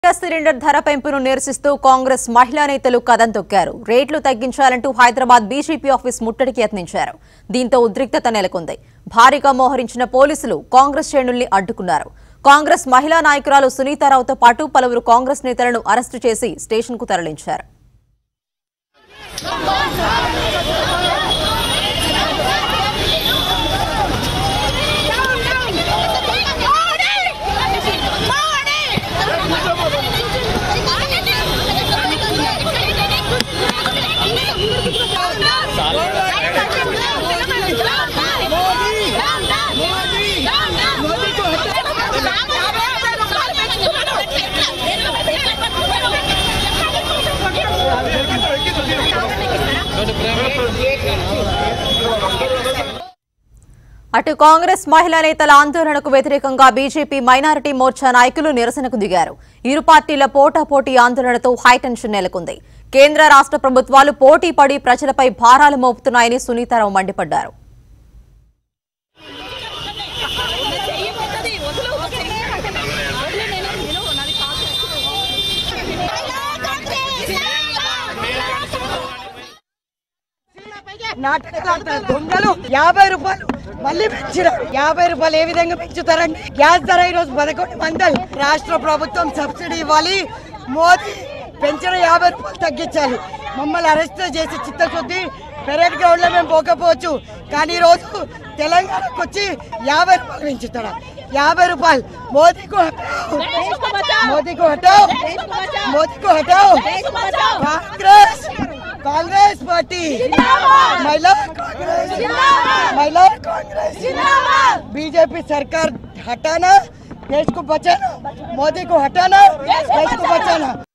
gas cylinder ధర పెంపును నిరసిస్తూ కాంగ్రెస్ మహిళా నేతలు కదం తొక్కారు రేట్లు తగ్గించాలంటూ హైదరాబాద్ బీజేపీ ఆఫీస్ ముట్టడికి యత్నించారు దీంతో ఉద్రిక్తత నెలకొంది భారీగా మోహరించిన పోలీసులు కాంగ్రెస్ శ్రేణుల్ని అడ్డుకున్నారు కాంగ్రెస్ మహిళా నాయకురాలు సునీతారావుతో పాటు పలువురు కాంగ్రెస్ నేతలను అరెస్టు చేసి స్టేషన్కు తరలించారు అటు కాంగ్రెస్ మహిళా నేతల ఆందోళనకు వ్యతిరేకంగా బీజేపీ మైనారిటీ మోర్చా నాయకులు నిరసనకు దిగారు ఇరు పార్టీల పోటాపోటీ ఆందోళనతో హైటెన్షన్ నెలకొంది కేంద్ర రాష్ట్ర ప్రభుత్వాలు పోటీ పడి ప్రజలపై భారాలు మోపుతున్నాయని సునీతారావు మండిపడ్డారు నాటకాలు దొంగలు యాభై రూపాయలు మళ్ళీ పెంచినారు యాభై రూపాయలు ఏ విధంగా పెంచుతారండి గ్యాస్ ధర ఈ రోజు పదకొండు వందలు రాష్ట్ర ప్రభుత్వం సబ్సిడీ ఇవ్వాలి మోదీ పెంచిన యాభై రూపాయలు తగ్గించాలి మమ్మల్ని అరెస్ట్ చేసి చిత్తశుద్ధి పెరేడ్ గ్రౌండ్ లో మేము పోకపోవచ్చు కానీ ఈ రోజు తెలంగాణకు వచ్చి యాభై రూపాయలు పెంచుతారా యాభై రూపాయలు మోదీకు హటాओ మోదీకు హటాओ మోదీకు హటాओ కాంగ్రెస్ कांग्रेस पार्टी महिला कांग्रेस महिला कांग्रेस बीजेपी सरकार हटाना देश को बचाना मोदी को हटाना देश को बचाना